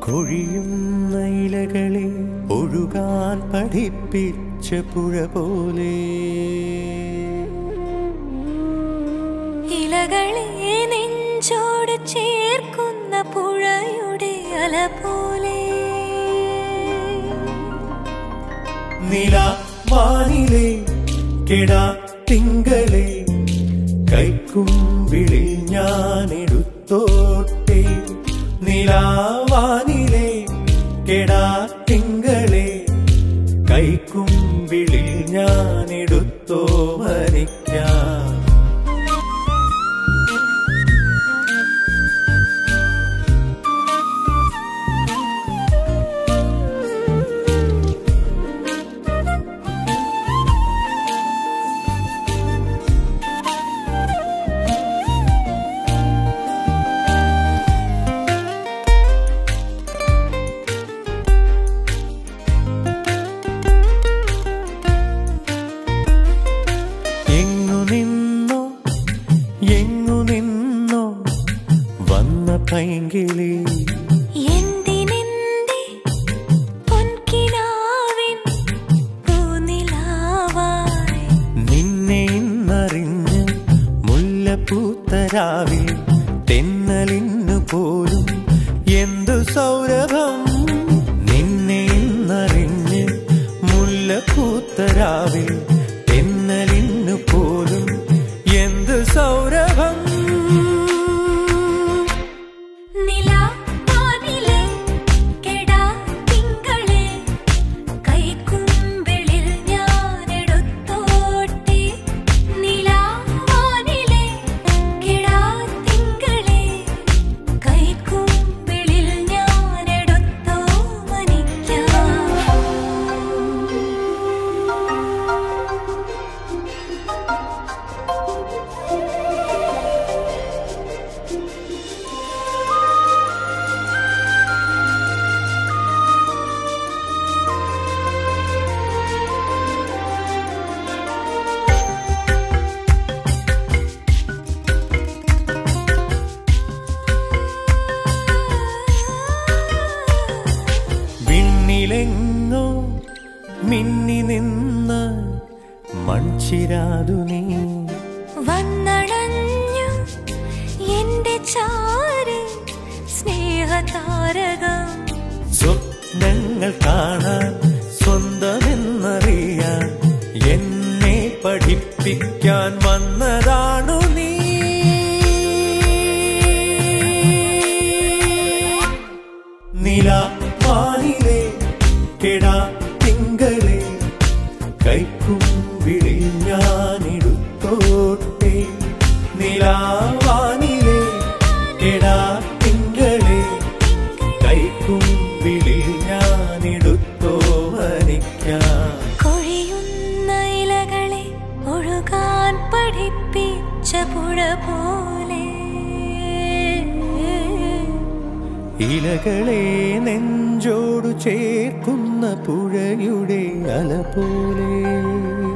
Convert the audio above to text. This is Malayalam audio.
കൊഴിയുന്ന ഇലകളെ ഒഴുകാൻ പഠിപ്പിച്ച പുഴ പോലെ ഇലകളെ നെഞ്ചോട് ചേർക്കുന്ന പുഴയുടെ അല പോലെ നില വാനിലെ കെടാ തിങ്കളെ കൈക്കുമ്പിളിൽ ഞാൻ എടുത്തോട്ടെ നിലാവാനിലെ കെടാ തിങ്കളെ കൈക്കുമ്പിളിൽ ഞാൻ എടുത്തോ മരിക്കാം എങ്ങു നിന്നോ എങ്ങു നിന്നോ വന്ന പൈങ്കിളി എന്തിനെന്റെ പൊൻകിനാവിൻ പൂനിലാവായി നിന്നെ ഇന്നറിഞ്ഞ് മുല്ലപ്പൂത്തരാവിൽ തെന്നലിന്നു പോലും എന്തു സൗരഭം നിന്നെ ഇന്നറിഞ്ഞ് മുല്ലപ്പൂത്തരാവിൽ തെന്നലിന്നു പോലും എന്തു സൗരഭം നിലാവാനിലെ കെടാ തിങ്കളെ കൈക്കുമ്പിളിൽ ഞാനെടുത്തോട്ടെ നിലാവാനിലെ കെടാ തിങ്കളെ കൈക്കുമ്പിളിൽ ഞാനെടുത്തോ മനിക്കാം വിണ്ണിലെങ്ങോ മിന്നി നിന്ന മൺചിരാതു നീ വന്നണഞ്ഞു എന്റെ ചാര് സ്നേഹതാരകം സ്വപ്നങ്ങൾ കാണാൻ സ്വന്തമെന്നറിയാൻ എന്നെ പഠിപ്പിക്കാൻ വന്നതാണു നീ നിലാവാനിലെ കെടാ തിങ്കളെ കൈക്കുമ്പിളി ഞാനെടുത്തോട്ടെ നിലാവാനിലെ കെടാ തിങ്കളെ കൈക്കുമ്പിളി ഞാനെടുത്തോ വനിക്കാം കൊഴിയുന്ന ഇലകളെ ഒഴുകാൻ പഠിപ്പിച്ച പുഴ പോലെ ഇലകളെ നെഞ്ചോടു ചേർക്കുന്ന പുഴയുടെ അല പോലെ